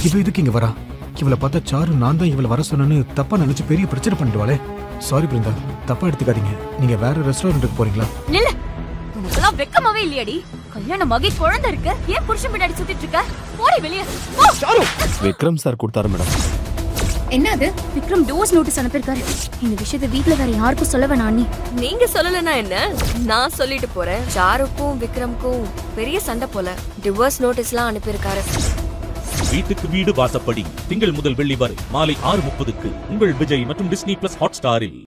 இவ எதுக்கு இங்க வரா இவளை பார்த்தா சாரு நான் தான் இவளை வர சொன்னேன்னு தப்பா நினைச்சு பெரிய பிரச்சனை பண்ணிடுவாளே சாரி பிருந்தா தப்பா எடுத்துக்காதீங்க நீங்க வேற ரெஸ்டாரண்ட்டுக்கு போறீங்களா நில்ல உனக்கெல்லாம் வெக்கமாவே இல்லையாடி கல்யாணமாகி குழந்தை இருக்கு ஏன் புருஷன் பின்னாடி சுத்திட்டு இருக்க போடி வெளியே போ விக்ரம் சார் கொடுத்தாரு மேடம் என்ன அது விக்ரம் டோஸ் நோட்டீஸ் அனுப்பியிருக்காரு இந்த விஷயத்தை வீட்ல வேற யாருக்கும் சொல்ல வேணாம் அண்ணி நீங்க சொல்லலனா என்ன நான் சொல்லிட்டு போறேன் ஷாருக்கும் விக்ரம்க்கும் பெரிய சண்டை போல டிவோர்ஸ் நோட்டீஸ்லாம் அனுப்பியிருக்காரு வீட்டுக்கு வீடு வாசப்படி திங்கள் முதல் வெள்ளி வரை மாலை ஆறு முப்பதுக்கு உங்கள் விஜய் மற்றும் டிஸ்னி பிளஸ் ஹாட் ஸ்டாரில்